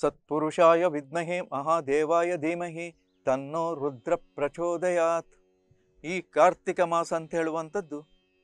ಸತ್ಪುರುಷಾಯ ವಿದ್ಮಹೆ ಮಹಾದೇವಾಯ ಧೀಮಹಿ ತನ್ನೋ ರುದ್ರ ಪ್ರಚೋದಯಾತ್ ಈ ಕಾರ್ತಿಕ ಮಾಸ ಅಂತ ಹೇಳುವಂಥದ್ದು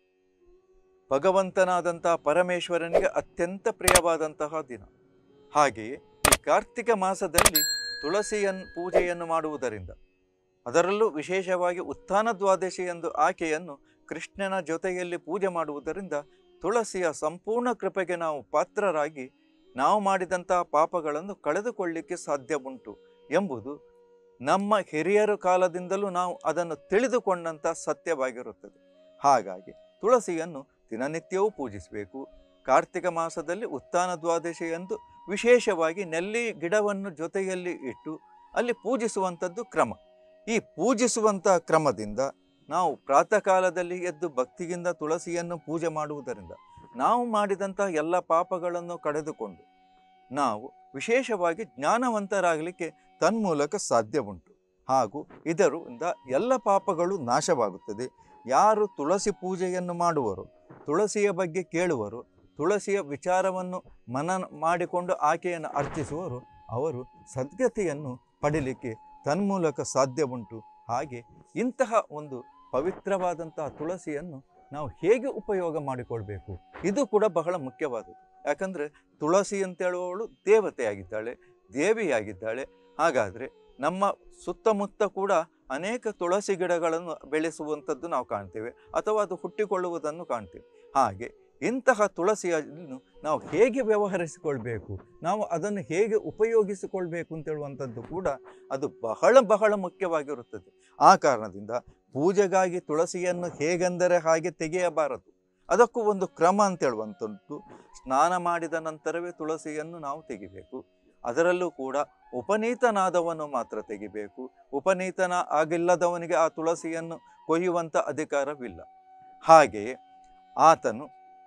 ಭಗವಂತನಾದಂತಹ ಪರಮೇಶ್ವರನಿಗೆ ಅತ್ಯಂತ ಪ್ರಿಯವಾದಂತಹ ದಿನ ಹಾಗೆಯೇ ಈ ಕಾರ್ತಿಕ ಮಾಸದಲ್ಲಿ ತುಳಸಿಯನ್ ಪೂಜೆಯನ್ನು ಮಾಡುವುದರಿಂದ ಅದರಲ್ಲೂ ವಿಶೇಷವಾಗಿ ಉತ್ಥಾನ ದ್ವಾದಶಿ ಎಂದು ಆಕೆಯನ್ನು ಕೃಷ್ಣನ ಜೊತೆಯಲ್ಲಿ ಪೂಜೆ ಮಾಡುವುದರಿಂದ ತುಳಸಿಯ ಸಂಪೂರ್ಣ ಕೃಪೆಗೆ ನಾವು ಪಾತ್ರರಾಗಿ ನಾವು ಮಾಡಿದಂತಹ ಪಾಪಗಳನ್ನು ಕಳೆದುಕೊಳ್ಳಿಕ್ಕೆ ಸಾಧ್ಯ ಉಂಟು ಎಂಬುದು ನಮ್ಮ ಹಿರಿಯರ ಕಾಲದಿಂದಲೂ ನಾವು ಅದನ್ನು ತಿಳಿದುಕೊಂಡಂಥ ಸತ್ಯವಾಗಿರುತ್ತದೆ ಹಾಗಾಗಿ ತುಳಸಿಯನ್ನು ದಿನನಿತ್ಯವೂ ಪೂಜಿಸಬೇಕು ಕಾರ್ತಿಕ ಮಾಸದಲ್ಲಿ ಉತ್ಥಾನ ದ್ವಾದಶಿ ಎಂದು ವಿಶೇಷವಾಗಿ ನೆಲ್ಲಿ ಗಿಡವನ್ನು ಜೊತೆಯಲ್ಲಿ ಇಟ್ಟು ಅಲ್ಲಿ ಪೂಜಿಸುವಂಥದ್ದು ಕ್ರಮ ಈ ಪೂಜಿಸುವಂಥ ಕ್ರಮದಿಂದ ನಾವು ಪ್ರಾತಃ ಕಾಲದಲ್ಲಿ ಎದ್ದು ಭಕ್ತಿಯಿಂದ ತುಳಸಿಯನ್ನು ಪೂಜೆ ಮಾಡುವುದರಿಂದ ನಾವು ಮಾಡಿದಂಥ ಎಲ್ಲ ಪಾಪಗಳನ್ನು ಕಳೆದುಕೊಂಡು ನಾವು ವಿಶೇಷವಾಗಿ ಜ್ಞಾನವಂತರಾಗಲಿಕ್ಕೆ ತನ್ಮೂಲಕ ಸಾಧ್ಯ ಉಂಟು ಹಾಗೂ ಇದರಿಂದ ಎಲ್ಲ ಪಾಪಗಳು ನಾಶವಾಗುತ್ತದೆ ಯಾರು ತುಳಸಿ ಪೂಜೆಯನ್ನು ಮಾಡುವರು ತುಳಸಿಯ ಬಗ್ಗೆ ಕೇಳುವರು ತುಳಸಿಯ ವಿಚಾರವನ್ನು ಮನನ ಮಾಡಿಕೊಂಡು ಆಕೆಯನ್ನು ಅರ್ಚಿಸುವರು ಅವರು ಸದ್ಗತಿಯನ್ನು ಪಡಿಲಿಕ್ಕೆ ತನ್ಮೂಲಕ ಸಾಧ್ಯ ಉಂಟು ಹಾಗೆ ಇಂತಹ ಒಂದು ಪವಿತ್ರವಾದಂತಹ ತುಳಸಿಯನ್ನು ನಾವು ಹೇಗೆ ಉಪಯೋಗ ಮಾಡಿಕೊಳ್ಬೇಕು ಇದು ಕೂಡ ಬಹಳ ಮುಖ್ಯವಾದದ್ದು ಯಾಕಂದರೆ ತುಳಸಿ ಅಂತ ಹೇಳುವವಳು ದೇವತೆಯಾಗಿದ್ದಾಳೆ ದೇವಿಯಾಗಿದ್ದಾಳೆ ಹಾಗಾದರೆ ನಮ್ಮ ಸುತ್ತಮುತ್ತ ಕೂಡ ಅನೇಕ ತುಳಸಿ ಗಿಡಗಳನ್ನು ಬೆಳೆಸುವಂಥದ್ದು ನಾವು ಕಾಣ್ತೇವೆ ಅಥವಾ ಅದು ಹುಟ್ಟಿಕೊಳ್ಳುವುದನ್ನು ಕಾಣ್ತೇವೆ ಹಾಗೆ ಇಂತಹ ತುಳಸಿಯನ್ನು ನಾವು ಹೇಗೆ ವ್ಯವಹರಿಸಿಕೊಳ್ಬೇಕು ನಾವು ಅದನ್ನು ಹೇಗೆ ಉಪಯೋಗಿಸಿಕೊಳ್ಬೇಕು ಅಂತ ಹೇಳುವಂಥದ್ದು ಕೂಡ ಅದು ಬಹಳ ಬಹಳ ಮುಖ್ಯವಾಗಿರುತ್ತದೆ ಆ ಕಾರಣದಿಂದ ಪೂಜೆಗಾಗಿ ತುಳಸಿಯನ್ನು ಹೇಗೆಂದರೆ ಹಾಗೆ ತೆಗೆಯಬಾರದು ಅದಕ್ಕೂ ಒಂದು ಕ್ರಮ ಅಂತ ಹೇಳುವಂಥದ್ದು ಸ್ನಾನ ಮಾಡಿದ ನಂತರವೇ ತುಳಸಿಯನ್ನು ನಾವು ತೆಗಿಬೇಕು ಅದರಲ್ಲೂ ಕೂಡ ಉಪನೀತನಾದವನು ಮಾತ್ರ ತೆಗಿಬೇಕು ಉಪನೀತನ ಆಗಿಲ್ಲದವನಿಗೆ ಆ ತುಳಸಿಯನ್ನು ಕೊಯ್ಯುವಂಥ ಅಧಿಕಾರವಿಲ್ಲ ಹಾಗೆಯೇ ಆತನು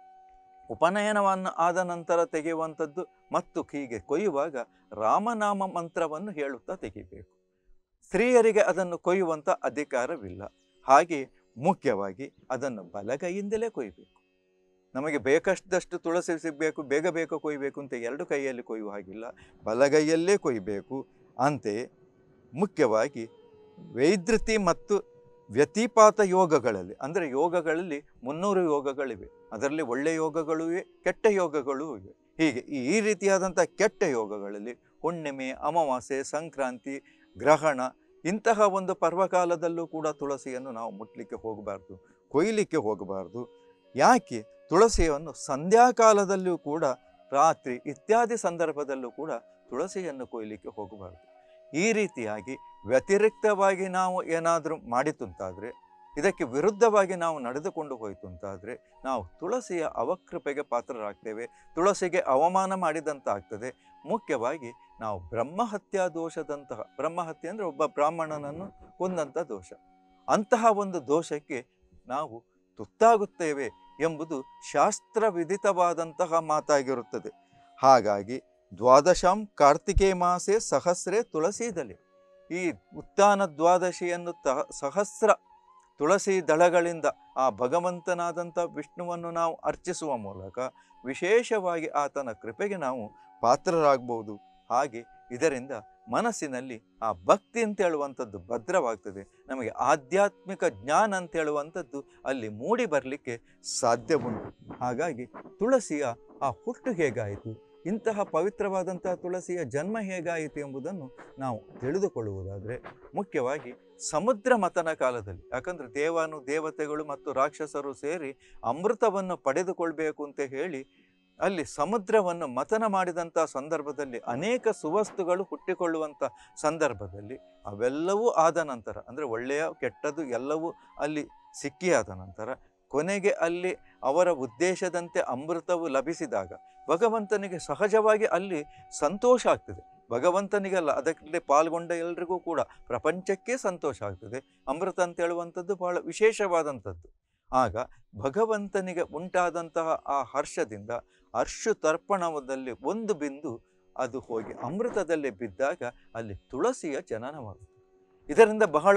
ಉಪನಯನವನ್ನು ಆದ ನಂತರ ತೆಗೆಯುವಂಥದ್ದು ಮತ್ತು ಹೀಗೆ ಕೊಯ್ಯುವಾಗ ರಾಮನಾಮ ಮಂತ್ರವನ್ನು ಹೇಳುತ್ತಾ ತೆಗಿಬೇಕು ಸ್ತ್ರೀಯರಿಗೆ ಅದನ್ನು ಕೊಯ್ಯುವಂಥ ಅಧಿಕಾರವಿಲ್ಲ ಹಾಗೆ ಮುಖ್ಯವಾಗಿ ಅದನ್ನು ಬಲಗೈಯಿಂದಲೇ ಕೊಯ್ಯಬೇಕು ನಮಗೆ ಬೇಕಷ್ಟಷ್ಟು ತುಳಸಿ ಸಿಗಬೇಕು ಬೇಗ ಬೇಗ ಕೊಯ್ಯಬೇಕು ಅಂತ ಎರಡು ಕೈಯಲ್ಲಿ ಕೊಯ್ಯುವ ಹಾಗಿಲ್ಲ ಬಲಗೈಯಲ್ಲೇ ಕೊಯ್ಯಬೇಕು ಅಂತೆಯೇ ಮುಖ್ಯವಾಗಿ ವೈದ್ಯತಿ ಮತ್ತು ವ್ಯತಿಪಾತ ಯೋಗಗಳಲ್ಲಿ ಅಂದರೆ ಯೋಗಗಳಲ್ಲಿ ಮುನ್ನೂರು ಯೋಗಗಳಿವೆ ಅದರಲ್ಲಿ ಒಳ್ಳೆಯ ಯೋಗಗಳೂ ಇವೆ ಕೆಟ್ಟ ಯೋಗಗಳೂ ಇವೆ ಹೀಗೆ ಈ- ಈ ರೀತಿಯಾದಂಥ ಕೆಟ್ಟ ಯೋಗಗಳಲ್ಲಿ ಹುಣ್ಣಿಮೆ ಅಮಾವಾಸ್ಯೆ ಸಂಕ್ರಾಂತಿ ಗ್ರಹಣ ಇಂತಹ ಒಂದು ಪರ್ವಕಾಲದಲ್ಲೂ ಕೂಡ ತುಳಸಿಯನ್ನು ನಾವು ಮುಟ್ಲಿಕ್ಕೆ ಹೋಗಬಾರ್ದು ಕೊಯ್ಲಿಕ್ಕೆ ಹೋಗಬಾರ್ದು ಯಾಕೆ ತುಳಸಿಯನ್ನು ಸಂಧ್ಯಾಕಾಲದಲ್ಲೂ ಕೂಡ ರಾತ್ರಿ ಇತ್ಯಾದಿ ಸಂದರ್ಭದಲ್ಲೂ ಕೂಡ ತುಳಸಿಯನ್ನು ಕೊಯ್ಲಿಕ್ಕೆ ಹೋಗಬಾರ್ದು ಈ ರೀತಿಯಾಗಿ ವ್ಯತಿರಿಕ್ತವಾಗಿ ನಾವು ಏನಾದರೂ ಮಾಡಿತುಂತಾದರೆ ಇದಕ್ಕೆ ವಿರುದ್ಧವಾಗಿ ನಾವು ನಡೆದುಕೊಂಡು ಹೋಯಿತು ಅಂತಾದರೆ ನಾವು ತುಳಸಿಯ ಅವಕೃಪೆಗೆ ಪಾತ್ರರಾಗ್ತೇವೆ ತುಳಸಿಗೆ ಅವಮಾನ ಮಾಡಿದಂತಾಗ್ತದೆ ಮುಖ್ಯವಾಗಿ ನಾವು ಬ್ರಹ್ಮಹತ್ಯಾ ದೋಷದಂತಹ ಬ್ರಹ್ಮಹತ್ಯೆ ಅಂದರೆ ಒಬ್ಬ ಬ್ರಾಹ್ಮಣನನ್ನು ಕೊಂದಂಥ ದೋಷ ಅಂತಹ ಒಂದು ದೋಷಕ್ಕೆ ನಾವು ತುತ್ತಾಗುತ್ತೇವೆ ಎಂಬುದು ಶಾಸ್ತ್ರ ವಿಧಿತವಾದಂತಹ ಮಾತಾಗಿರುತ್ತದೆ ಹಾಗಾಗಿ ದ್ವಾದಶಾಂ ಕಾರ್ತಿಕೇ ಮಾಸೆ ಸಹಸ್ರೇ ತುಳಸೀದಲೆ ಈ ಉತ್ಥಾನ ದ್ವಾದಶಿಯನ್ನು ತ ಸಹಸ್ರ ತುಳಸಿ ದಳಗಳಿಂದ ಆ ಭಗವಂತನಾದಂಥ ವಿಷ್ಣುವನ್ನು ನಾವು ಅರ್ಚಿಸುವ ಮೂಲಕ ವಿಶೇಷವಾಗಿ ಆತನ ಕೃಪೆಗೆ ನಾವು ಪಾತ್ರರಾಗಬಹುದು ಹಾಗೆ ಇದರಿಂದ ಮನಸ್ಸಿನಲ್ಲಿ ಆ ಭಕ್ತಿ ಅಂತ ಹೇಳುವಂಥದ್ದು ಭದ್ರವಾಗ್ತದೆ ನಮಗೆ ಆಧ್ಯಾತ್ಮಿಕ ಜ್ಞಾನ ಅಂತ ಹೇಳುವಂಥದ್ದು ಅಲ್ಲಿ ಮೂಡಿ ಬರಲಿಕ್ಕೆ ಸಾಧ್ಯ ಉಂಟು ಹಾಗಾಗಿ ತುಳಸಿಯ ಆ ಹುಟ್ಟು ಹೇಗಾಯಿತು ಇಂತಹ ಪವಿತ್ರವಾದಂತಹ ತುಳಸಿಯ ಜನ್ಮ ಹೇಗಾಯಿತು ಎಂಬುದನ್ನು ನಾವು ತಿಳಿದುಕೊಳ್ಳುವುದಾದರೆ ಮುಖ್ಯವಾಗಿ ಸಮುದ್ರ ಮತನ ಕಾಲದಲ್ಲಿ ಯಾಕಂದರೆ ದೇವಾನು ದೇವತೆಗಳು ಮತ್ತು ರಾಕ್ಷಸರು ಸೇರಿ ಅಮೃತವನ್ನು ಪಡೆದುಕೊಳ್ಬೇಕು ಅಂತ ಹೇಳಿ ಅಲ್ಲಿ ಸಮುದ್ರವನ್ನು ಮತನ ಮಾಡಿದಂಥ ಸಂದರ್ಭದಲ್ಲಿ ಅನೇಕ ಸುವಸ್ತುಗಳು ಹುಟ್ಟಿಕೊಳ್ಳುವಂಥ ಸಂದರ್ಭದಲ್ಲಿ ಅವೆಲ್ಲವೂ ಆದ ನಂತರ ಅಂದರೆ ಒಳ್ಳೆಯ ಕೆಟ್ಟದ್ದು ಎಲ್ಲವೂ ಅಲ್ಲಿ ಸಿಕ್ಕಿಯಾದ ನಂತರ ಕೊನೆಗೆ ಅಲ್ಲಿ ಅವರ ಉದ್ದೇಶದಂತೆ ಅಮೃತವು ಲಭಿಸಿದಾಗ ಭಗವಂತನಿಗೆ ಸಹಜವಾಗಿ ಅಲ್ಲಿ ಸಂತೋಷ ಆಗ್ತದೆ ಭಗವಂತನಿಗಲ್ಲ ಅದಕ್ಕೆ ಪಾಲ್ಗೊಂಡ ಎಲ್ರಿಗೂ ಕೂಡ ಪ್ರಪಂಚಕ್ಕೆ ಸಂತೋಷ ಆಗ್ತದೆ ಅಮೃತ ಅಂತ ಹೇಳುವಂಥದ್ದು ಬಹಳ ವಿಶೇಷವಾದಂಥದ್ದು ಆಗ ಭಗವಂತನಿಗೆ ಉಂಟಾದಂತಹ ಆ ಹರ್ಷದಿಂದ ಅರ್ಶು ತರ್ಪಣದಲ್ಲಿ ಒಂದು ಬಿಂದು ಅದು ಹೋಗಿ ಅಮೃತದಲ್ಲಿ ಬಿದ್ದಾಗ ಅಲ್ಲಿ ತುಳಸಿಯ ಜನನವಾಗುತ್ತೆ ಇದರಿಂದ ಬಹಳ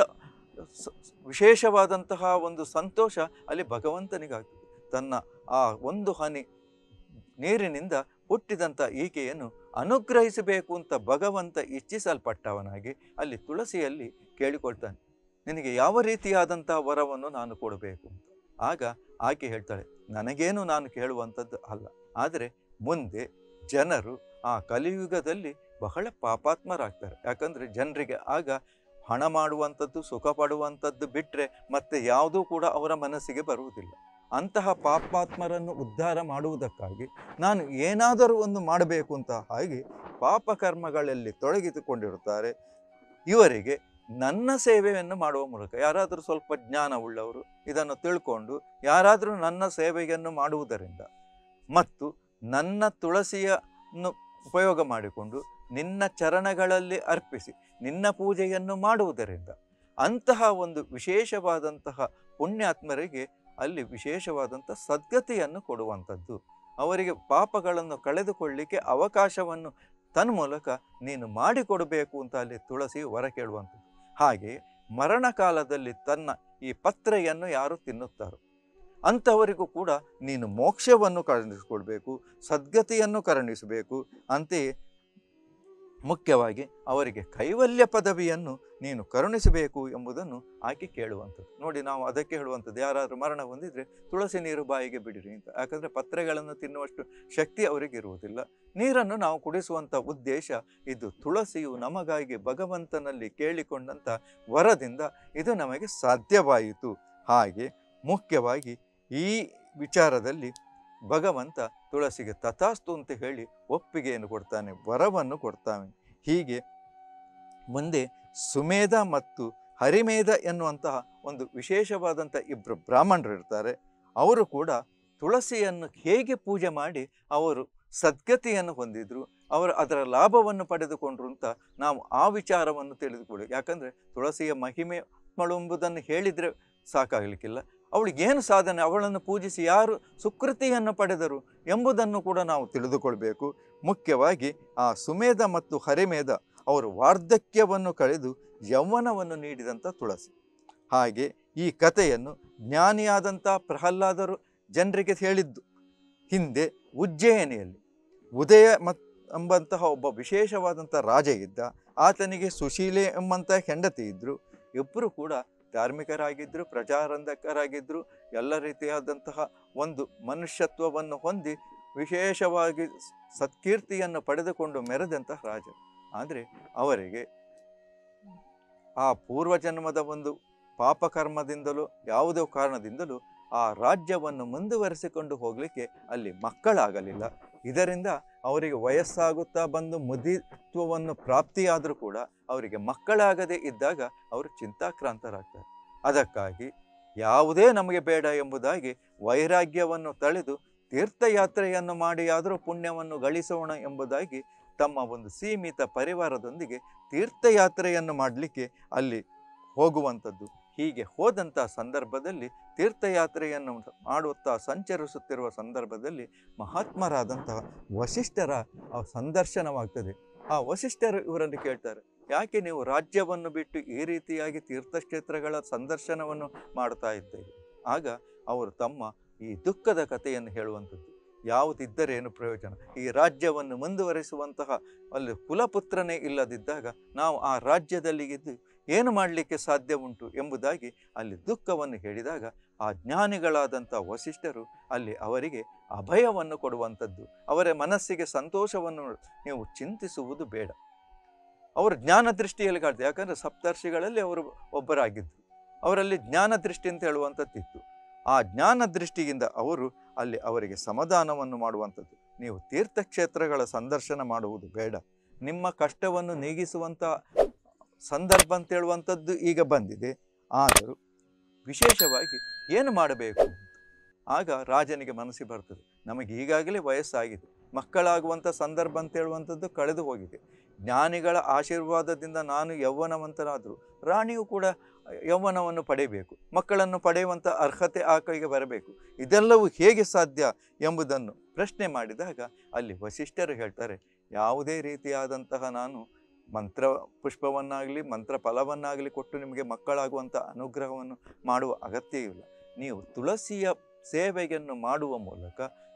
ಸ- ವಿಶೇಷವಾದಂತಹ ಒಂದು ಸಂತೋಷ ಅಲ್ಲಿ ಭಗವಂತನಿಗಾಗ್ತದೆ ತನ್ನ ಆ ಒಂದು ಹನಿ ನೀರಿನಿಂದ ಹುಟ್ಟಿದಂಥ ಈಕೆಯನ್ನು ಅನುಗ್ರಹಿಸಬೇಕು ಅಂತ ಭಗವಂತ ಇಚ್ಛಿಸಲ್ಪಟ್ಟವನಾಗಿ ಅಲ್ಲಿ ತುಳಸಿಯಲ್ಲಿ ಕೇಳಿಕೊಳ್ತಾನೆ ನಿನಗೆ ಯಾವ ರೀತಿಯಾದಂಥ ವರವನ್ನು ನಾನು ಕೊಡಬೇಕು ಅಂತ ಆಗ ಆಕೆ ಹೇಳ್ತಾಳೆ ನನಗೇನು ನಾನು ಕೇಳುವಂಥದ್ದು ಅಲ್ಲ ಆದರೆ ಮುಂದೆ ಜನರು ಆ ಕಲಿಯುಗದಲ್ಲಿ ಬಹಳ ಪಾಪಾತ್ಮರಾಗ್ತಾರೆ ಯಾಕಂದರೆ ಜನರಿಗೆ ಆಗ ಹಣ ಮಾಡುವಂಥದ್ದು ಸುಖ ಪಡುವಂಥದ್ದು ಬಿಟ್ಟರೆ ಮತ್ತೆ ಯಾವುದೂ ಕೂಡ ಅವರ ಮನಸ್ಸಿಗೆ ಬರುವುದಿಲ್ಲ ಅಂತಹ ಪಾಪಾತ್ಮರನ್ನು ಉದ್ಧಾರ ಮಾಡುವುದಕ್ಕಾಗಿ ನಾನು ಏನಾದರೂ ಒಂದು ಮಾಡಬೇಕು ಅಂತ ಹಾಗೆ ಪಾಪಕರ್ಮಗಳಲ್ಲಿ ತೊಡಗಿಸಿಕೊಂಡಿರುತ್ತಾರೆ ಇವರಿಗೆ ನನ್ನ ಸೇವೆಯನ್ನು ಮಾಡುವ ಮೂಲಕ ಯಾರಾದರೂ ಸ್ವಲ್ಪ ಜ್ಞಾನ ಉಳ್ಳವರು ಇದನ್ನು ತಿಳ್ಕೊಂಡು ಯಾರಾದರೂ ನನ್ನ ಸೇವೆಯನ್ನು ಮಾಡುವುದರಿಂದ ಮತ್ತು ನನ್ನ ತುಳಸಿಯನ್ನು ಉಪಯೋಗ ಮಾಡಿಕೊಂಡು ನಿನ್ನ ಚರಣಗಳಲ್ಲಿ ಅರ್ಪಿಸಿ ನಿನ್ನ ಪೂಜೆಯನ್ನು ಮಾಡುವುದರಿಂದ ಅಂತಹ ಒಂದು ವಿಶೇಷವಾದಂತಹ ಪುಣ್ಯಾತ್ಮರಿಗೆ ಅಲ್ಲಿ ವಿಶೇಷವಾದಂಥ ಸದ್ಗತಿಯನ್ನು ಕೊಡುವಂಥದ್ದು ಅವರಿಗೆ ಪಾಪಗಳನ್ನು ಕಳೆದುಕೊಳ್ಳಿಕ್ಕೆ ಅವಕಾಶವನ್ನು ತನ್ಮೂಲಕ ನೀನು ಮಾಡಿಕೊಡಬೇಕು ಅಂತ ಅಲ್ಲಿ ತುಳಸಿ ವರ ಕೇಳುವಂಥದ್ದು ಹಾಗೆ ಮರಣಕಾಲದಲ್ಲಿ ತನ್ನ ಈ ಪತ್ರೆಯನ್ನು ಯಾರು ತಿನ್ನುತ್ತಾರೋ ಅಂಥವರಿಗೂ ಕೂಡ ನೀನು ಮೋಕ್ಷವನ್ನು ಕರುಣಿಸಿಕೊಡ್ಬೇಕು ಸದ್ಗತಿಯನ್ನು ಕರುಣಿಸಬೇಕು ಅಂತೆಯೇ ಮುಖ್ಯವಾಗಿ ಅವರಿಗೆ ಕೈವಲ್ಯ ಪದವಿಯನ್ನು ನೀನು ಕರುಣಿಸಬೇಕು ಎಂಬುದನ್ನು ಆಕೆ ಕೇಳುವಂಥದ್ದು ನೋಡಿ ನಾವು ಅದಕ್ಕೆ ಹೇಳುವಂಥದ್ದು ಯಾರಾದರೂ ಮರಣ ಹೊಂದಿದ್ರೆ ತುಳಸಿ ನೀರು ಬಾಯಿಗೆ ಬಿಡಿರಿ ಅಂತ ಯಾಕಂದರೆ ಪತ್ರೆಗಳನ್ನು ತಿನ್ನುವಷ್ಟು ಶಕ್ತಿ ಅವರಿಗೆ ಇರುವುದಿಲ್ಲ ನೀರನ್ನು ನಾವು ಕುಡಿಸುವಂಥ ಉದ್ದೇಶ ಇದು ತುಳಸಿಯು ನಮಗಾಗಿ ಭಗವಂತನಲ್ಲಿ ಕೇಳಿಕೊಂಡಂಥ ವರದಿಂದ ಇದು ನಮಗೆ ಸಾಧ್ಯವಾಯಿತು ಹಾಗೆ ಮುಖ್ಯವಾಗಿ ಈ ವಿಚಾರದಲ್ಲಿ ಭಗವಂತ ತುಳಸಿಗೆ ತಥಾಸ್ತು ಅಂತ ಹೇಳಿ ಒಪ್ಪಿಗೆಯನ್ನು ಕೊಡ್ತಾನೆ ವರವನ್ನು ಕೊಡ್ತಾನೆ ಹೀಗೆ ಮುಂದೆ ಸುಮೇಧ ಮತ್ತು ಹರಿಮೇಧ ಎನ್ನುವಂತಹ ಒಂದು ವಿಶೇಷವಾದಂಥ ಇಬ್ಬರು ಬ್ರಾಹ್ಮಣರು ಇರ್ತಾರೆ ಅವರು ಕೂಡ ತುಳಸಿಯನ್ನು ಹೇಗೆ ಪೂಜೆ ಮಾಡಿ ಅವರು ಸದ್ಗತಿಯನ್ನು ಹೊಂದಿದ್ರು ಅವರು ಅದರ ಲಾಭವನ್ನು ಪಡೆದುಕೊಂಡ್ರು ಅಂತ ನಾವು ಆ ವಿಚಾರವನ್ನು ತಿಳಿದುಕೊಳ್ಳಿ ಯಾಕಂದರೆ ತುಳಸಿಯ ಮಹಿಮೆ ಎಂಬುದನ್ನು ಹೇಳಿದರೆ ಸಾಕಾಗಲಿಕ್ಕಿಲ್ಲ ಅವಳಿಗೆ ಏನು ಸಾಧನೆ ಅವಳನ್ನು ಪೂಜಿಸಿ ಯಾರು ಸುಕೃತಿಯನ್ನು ಪಡೆದರು ಎಂಬುದನ್ನು ಕೂಡ ನಾವು ತಿಳಿದುಕೊಳ್ಬೇಕು ಮುಖ್ಯವಾಗಿ ಆ ಸುಮೇಧ ಮತ್ತು ಹರಿಮೇಧ ಅವರು ವಾರ್ಧಕ್ಯವನ್ನು ಕಳೆದು ಯೌವನವನ್ನು ನೀಡಿದಂಥ ತುಳಸಿ ಹಾಗೆ ಈ ಕಥೆಯನ್ನು ಜ್ಞಾನಿಯಾದಂಥ ಪ್ರಹ್ಲಾದರು ಜನರಿಗೆ ಹೇಳಿದ್ದು ಹಿಂದೆ ಉಜ್ಜಯಿನಿಯಲ್ಲಿ ಉದಯ ಮತ್ ಎಂಬಂತಹ ಒಬ್ಬ ವಿಶೇಷವಾದಂಥ ರಾಜ ಇದ್ದ ಆತನಿಗೆ ಸುಶೀಲೆ ಎಂಬಂಥ ಹೆಂಡತಿ ಇದ್ದರು ಇಬ್ಬರು ಕೂಡ ಧಾರ್ಮಿಕರಾಗಿದ್ದರು ಪ್ರಜಾರಂಧಕರಾಗಿದ್ದರು ಎಲ್ಲ ರೀತಿಯಾದಂತಹ ಒಂದು ಮನುಷ್ಯತ್ವವನ್ನು ಹೊಂದಿ ವಿಶೇಷವಾಗಿ ಸತ್ಕೀರ್ತಿಯನ್ನು ಪಡೆದುಕೊಂಡು ಮೆರೆದಂತಹ ರಾಜ ಆದರೆ ಅವರಿಗೆ ಆ ಪೂರ್ವಜನ್ಮದ ಒಂದು ಪಾಪಕರ್ಮದಿಂದಲೂ ಯಾವುದೋ ಕಾರಣದಿಂದಲೂ ಆ ರಾಜ್ಯವನ್ನು ಮುಂದುವರಿಸಿಕೊಂಡು ಹೋಗಲಿಕ್ಕೆ ಅಲ್ಲಿ ಮಕ್ಕಳಾಗಲಿಲ್ಲ ಇದರಿಂದ ಅವರಿಗೆ ವಯಸ್ಸಾಗುತ್ತಾ ಬಂದು ಮುದಿತ್ವವನ್ನು ಪ್ರಾಪ್ತಿಯಾದರೂ ಕೂಡ ಅವರಿಗೆ ಮಕ್ಕಳಾಗದೇ ಇದ್ದಾಗ ಅವರು ಚಿಂತಾಕ್ರಾಂತರಾಗ್ತಾರೆ ಅದಕ್ಕಾಗಿ ಯಾವುದೇ ನಮಗೆ ಬೇಡ ಎಂಬುದಾಗಿ ವೈರಾಗ್ಯವನ್ನು ತಳೆದು ತೀರ್ಥಯಾತ್ರೆಯನ್ನು ಮಾಡಿಯಾದರೂ ಪುಣ್ಯವನ್ನು ಗಳಿಸೋಣ ಎಂಬುದಾಗಿ ತಮ್ಮ ಒಂದು ಸೀಮಿತ ಪರಿವಾರದೊಂದಿಗೆ ತೀರ್ಥಯಾತ್ರೆಯನ್ನು ಮಾಡಲಿಕ್ಕೆ ಅಲ್ಲಿ ಹೋಗುವಂಥದ್ದು ಹೀಗೆ ಹೋದಂಥ ಸಂದರ್ಭದಲ್ಲಿ ತೀರ್ಥಯಾತ್ರೆಯನ್ನು ಮಾಡುತ್ತಾ ಸಂಚರಿಸುತ್ತಿರುವ ಸಂದರ್ಭದಲ್ಲಿ ಮಹಾತ್ಮರಾದಂತಹ ವಸಿಷ್ಠರ ಆ ಸಂದರ್ಶನವಾಗ್ತದೆ ಆ ವಸಿಷ್ಠರು ಇವರನ್ನು ಕೇಳ್ತಾರೆ ಯಾಕೆ ನೀವು ರಾಜ್ಯವನ್ನು ಬಿಟ್ಟು ಈ ರೀತಿಯಾಗಿ ತೀರ್ಥಕ್ಷೇತ್ರಗಳ ಸಂದರ್ಶನವನ್ನು ಮಾಡ್ತಾ ಇದ್ದೇವೆ ಆಗ ಅವರು ತಮ್ಮ ಈ ದುಃಖದ ಕಥೆಯನ್ನು ಹೇಳುವಂಥದ್ದು ಯಾವುದಿದ್ದರೇನು ಪ್ರಯೋಜನ ಈ ರಾಜ್ಯವನ್ನು ಮುಂದುವರಿಸುವಂತಹ ಅಲ್ಲಿ ಕುಲಪುತ್ರನೇ ಇಲ್ಲದಿದ್ದಾಗ ನಾವು ಆ ರಾಜ್ಯದಲ್ಲಿ ಇದ್ದು ಏನು ಮಾಡಲಿಕ್ಕೆ ಸಾಧ್ಯ ಉಂಟು ಎಂಬುದಾಗಿ ಅಲ್ಲಿ ದುಃಖವನ್ನು ಹೇಳಿದಾಗ ಆ ಜ್ಞಾನಿಗಳಾದಂಥ ವಸಿಷ್ಠರು ಅಲ್ಲಿ ಅವರಿಗೆ ಅಭಯವನ್ನು ಕೊಡುವಂಥದ್ದು ಅವರ ಮನಸ್ಸಿಗೆ ಸಂತೋಷವನ್ನು ನೀವು ಚಿಂತಿಸುವುದು ಬೇಡ ಅವರು ಜ್ಞಾನ ದೃಷ್ಟಿಯಲ್ಲಿ ಕಾಡ್ತಾರೆ ಯಾಕಂದರೆ ಸಪ್ತರ್ಷಿಗಳಲ್ಲಿ ಅವರು ಒಬ್ಬರಾಗಿದ್ದರು ಅವರಲ್ಲಿ ಜ್ಞಾನ ದೃಷ್ಟಿ ಅಂತ ಹೇಳುವಂಥದ್ದಿತ್ತು ಆ ಜ್ಞಾನ ದೃಷ್ಟಿಯಿಂದ ಅವರು ಅಲ್ಲಿ ಅವರಿಗೆ ಸಮಾಧಾನವನ್ನು ಮಾಡುವಂಥದ್ದು ನೀವು ತೀರ್ಥಕ್ಷೇತ್ರಗಳ ಸಂದರ್ಶನ ಮಾಡುವುದು ಬೇಡ ನಿಮ್ಮ ಕಷ್ಟವನ್ನು ನೀಗಿಸುವಂಥ ಸಂದರ್ಭ ಅಂತ ಹೇಳುವಂಥದ್ದು ಈಗ ಬಂದಿದೆ ಆದರೂ ವಿಶೇಷವಾಗಿ ಏನು ಮಾಡಬೇಕು ಅಂತ ಆಗ ರಾಜನಿಗೆ ಮನಸ್ಸಿ ಬರ್ತದೆ ನಮಗೆ ಈಗಾಗಲೇ ವಯಸ್ಸಾಗಿದೆ ಮಕ್ಕಳಾಗುವಂಥ ಸಂದರ್ಭ ಅಂತ ಹೇಳುವಂಥದ್ದು ಕಳೆದು ಹೋಗಿದೆ ಜ್ಞಾನಿಗಳ ಆಶೀರ್ವಾದದಿಂದ ನಾನು ಯೌವನವಂತನಾದರೂ ರಾಣಿಯು ಕೂಡ ಯೌವನವನ್ನು ಪಡೆಯಬೇಕು ಮಕ್ಕಳನ್ನು ಪಡೆಯುವಂಥ ಅರ್ಹತೆ ಆ ಕೈಗೆ ಬರಬೇಕು ಇದೆಲ್ಲವೂ ಹೇಗೆ ಸಾಧ್ಯ ಎಂಬುದನ್ನು ಪ್ರಶ್ನೆ ಮಾಡಿದಾಗ ಅಲ್ಲಿ ವಸಿಷ್ಠರು ಹೇಳ್ತಾರೆ ಯಾವುದೇ ರೀತಿಯಾದಂತಹ ನಾನು ಮಂತ್ರ ಪುಷ್ಪವನ್ನಾಗಲಿ ಮಂತ್ರ ಫಲವನ್ನಾಗಲಿ ಕೊಟ್ಟು ನಿಮಗೆ ಮಕ್ಕಳಾಗುವಂಥ ಅನುಗ್ರಹವನ್ನು ಮಾಡುವ ಅಗತ್ಯ ಇಲ್ಲ ನೀವು ತುಳಸಿಯ ಸೇವೆಯನ್ನು ಮಾಡುವ ಮೂಲಕ